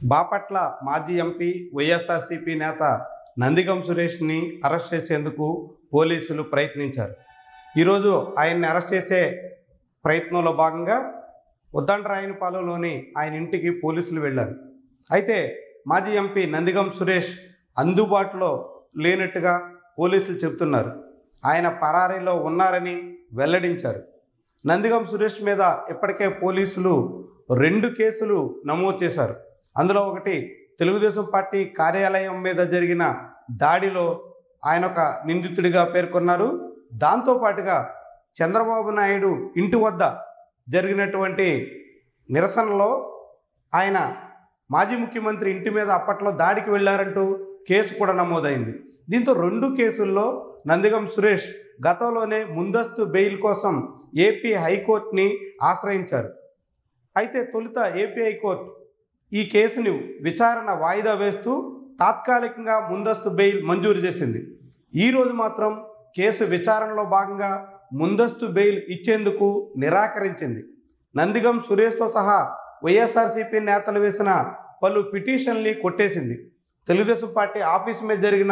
బాపట్ల మాజీ ఎంపీ వైఎస్ఆర్సీపీ నేత నందిగం సురేష్ని అరెస్ట్ చేసేందుకు పోలీసులు ప్రయత్నించారు ఈరోజు ఆయన్ని అరెస్ట్ చేసే ప్రయత్నంలో భాగంగా ఉద్దండరాయనపాలెంలోని ఆయన ఇంటికి పోలీసులు వెళ్ళారు అయితే మాజీ ఎంపీ నందిగం సురేష్ అందుబాటులో లేనట్టుగా పోలీసులు చెబుతున్నారు ఆయన పరారీలో ఉన్నారని వెల్లడించారు నందిగం సురేష్ మీద ఇప్పటికే పోలీసులు రెండు కేసులు నమోదు చేశారు అందులో ఒకటి తెలుగుదేశం పార్టీ కార్యాలయం మీద జరిగిన దాడిలో ఆయన ఒక నిందితుడిగా పేర్కొన్నారు దాంతోపాటుగా చంద్రబాబు నాయుడు ఇంటి వద్ద జరిగినటువంటి నిరసనలో ఆయన మాజీ ముఖ్యమంత్రి ఇంటి మీద అప్పట్లో దాడికి వెళ్ళారంటూ కేసు కూడా నమోదైంది దీంతో రెండు కేసుల్లో నందిగం సురేష్ గతంలోనే ముందస్తు బెయిల్ కోసం ఏపీ హైకోర్టుని ఆశ్రయించారు అయితే తొలుత ఏపీ హైకోర్టు ఈ కేసుని విచారణ వాయిదా వేస్తూ తాత్కాలికంగా ముందస్తు బెయిల్ మంజూరు చేసింది ఈరోజు మాత్రం కేసు విచారణలో భాగంగా ముందస్తు బెయిల్ ఇచ్చేందుకు నిరాకరించింది నందిగం సురేష్తో సహా వైఎస్ఆర్సీపీ నేతలు వేసిన పలు పిటిషన్లు కొట్టేసింది తెలుగుదేశం పార్టీ ఆఫీస్ మీద జరిగిన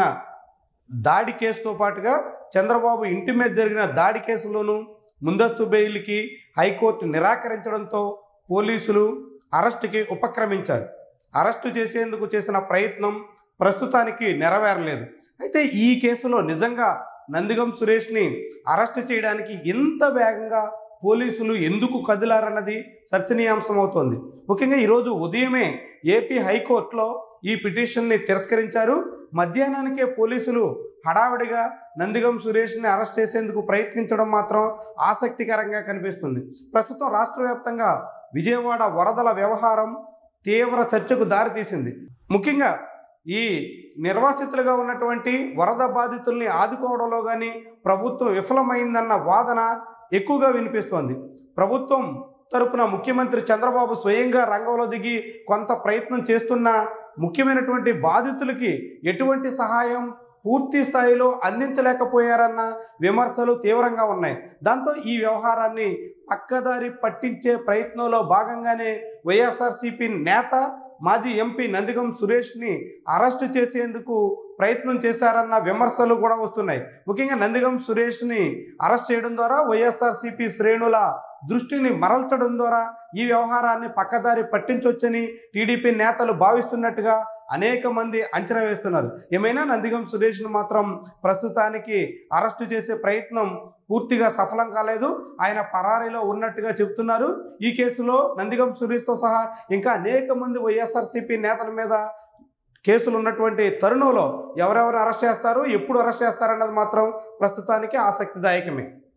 దాడి కేసుతో పాటుగా చంద్రబాబు ఇంటి మీద జరిగిన దాడి కేసులోనూ ముందస్తు బెయిల్కి హైకోర్టు నిరాకరించడంతో పోలీసులు అరెస్టుకి ఉపక్రమించారు అరెస్టు చేసేందుకు చేసిన ప్రయత్నం ప్రస్తుతానికి నెరవేరలేదు అయితే ఈ కేసులో నిజంగా నందిగం సురేష్ని అరెస్ట్ చేయడానికి ఇంత వేగంగా పోలీసులు ఎందుకు కదిలారన్నది చర్చనీయాంశం అవుతోంది ముఖ్యంగా ఈరోజు ఉదయమే ఏపీ హైకోర్టులో ఈ పిటిషన్ని తిరస్కరించారు మధ్యాహ్నానికే పోలీసులు హడావిడిగా నందిగం సురేష్ని అరెస్ట్ చేసేందుకు ప్రయత్నించడం మాత్రం ఆసక్తికరంగా కనిపిస్తుంది ప్రస్తుతం రాష్ట్ర వ్యాప్తంగా విజయవాడ వరదల వ్యవహారం తీవ్ర చర్చకు దారితీసింది ముఖ్యంగా ఈ నిర్వాసితులుగా ఉన్నటువంటి వరద బాధితుల్ని ఆదుకోవడంలో కానీ ప్రభుత్వం విఫలమైందన్న వాదన ఎక్కువగా వినిపిస్తోంది ప్రభుత్వం తరపున ముఖ్యమంత్రి చంద్రబాబు స్వయంగా రంగంలో దిగి కొంత ప్రయత్నం చేస్తున్న ముఖ్యమైనటువంటి బాధితులకి ఎటువంటి సహాయం పూర్తి స్థాయిలో అందించలేకపోయారన్న విమర్శలు తీవ్రంగా ఉన్నాయి దాంతో ఈ వ్యవహారాన్ని పక్కదారి పట్టించే ప్రయత్నంలో భాగంగానే వైఎస్ఆర్సీపీ నేత మాజీ ఎంపీ నందిగం సురేష్ని అరెస్ట్ చేసేందుకు ప్రయత్నం చేశారన్న విమర్శలు కూడా వస్తున్నాయి ముఖ్యంగా నందిగం సురేష్ని అరెస్ట్ చేయడం ద్వారా వైఎస్ఆర్సీపీ శ్రేణుల దృష్టిని మరల్చడం ద్వారా ఈ వ్యవహారాన్ని పక్కదారి పట్టించవచ్చని టీడీపీ నేతలు భావిస్తున్నట్టుగా అనేక మంది అంచనా వేస్తున్నారు ఏమైనా నందిగం సురేష్ను మాత్రం ప్రస్తుతానికి అరెస్టు చేసే ప్రయత్నం పూర్తిగా సఫలం కాలేదు ఆయన పరారీలో ఉన్నట్టుగా చెప్తున్నారు ఈ కేసులో నందిగం సురేష్తో సహా ఇంకా అనేక మంది వైఎస్ఆర్సీపీ నేతల మీద కేసులు ఉన్నటువంటి తరుణంలో ఎవరెవరు అరెస్ట్ చేస్తారు ఎప్పుడు అరెస్ట్ చేస్తారన్నది మాత్రం ప్రస్తుతానికి ఆసక్తిదాయకమే